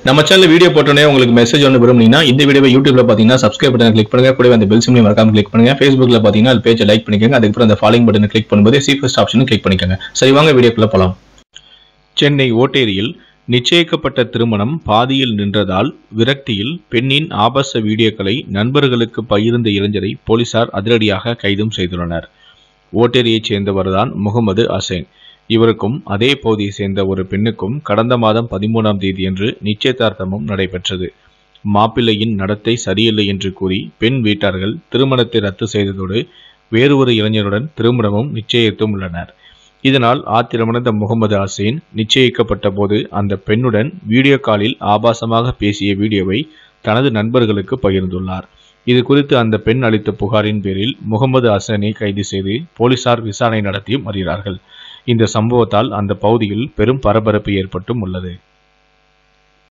நம்ம channel video போட்டோன்னே உங்களுக்கு மெசேஜ் ஒன்று விரும்புனீங்கன்னா இந்த வீடியோவை யூடியூப்ல பார்த்தீங்கன்னா சப்ஸ்கிரைப் பட்டன் கிளிக் பண்ணுங்க கூடவே அந்த பெல் சிம்லையும் மறக்காம கிளிக் பண்ணுங்க ஃபேஸ்புக்ல பார்த்தீங்கன்னா அது பேஜை லைக் பண்ணிக்கோங்க அதுக்கப்புறம் அந்த ஃபாலோயிங் பட்டனை கிளிக் பண்ணும்போது சீஃபஸ்ட் ஆப்ஷனும் கிளிக் பண்ணிக்கோங்க சரி வாங்க வீடியோக்குள்ள போலாம் சென்னை ஓட்டேரியில் நிச்சயிக்கப்பட்ட திருமணம் பாதியில் நின்றதால் விரக்தியில் பெண்ணின் ஆபாச வீடியோக்களை நண்பர்களுக்கு பகிர்ந்த இளைஞரை போலீசார் அதிரடியாக கைதும் செய்துள்ளனர் ஓட்டேரியைச் சேர்ந்தவர்தான் முகமது அசேன் இவருக்கும் அதே பகுதியை சேர்ந்த ஒரு பெண்ணுக்கும் கடந்த மாதம் பதிமூணாம் தேதியன்று நிச்சயதார்த்தமும் நடைபெற்றது மாப்பிள்ளையின் நடத்தை சரியில்லை என்று கூறி பெண் வீட்டார்கள் திருமணத்தை ரத்து செய்ததோடு வேறு ஒரு இளைஞருடன் திருமணமும் நிச்சயித்தும் உள்ளனர் இதனால் ஆத்திரமடைந்த முகமது ஹசீன் நிச்சயிக்கப்பட்ட போது அந்த பெண்ணுடன் வீடியோ காலில் ஆபாசமாக பேசிய வீடியோவை தனது நண்பர்களுக்கு பகிர்ந்துள்ளார் இது குறித்து அந்த பெண் அளித்த புகாரின் பேரில் முகமது ஹசனை கைது செய்து போலீசார் விசாரணை நடத்தியும் வருகிறார்கள் இந்த சம்பவத்தால் அந்த பகுதியில் பெரும் பரபரப்பு ஏற்பட்டும் உள்ளது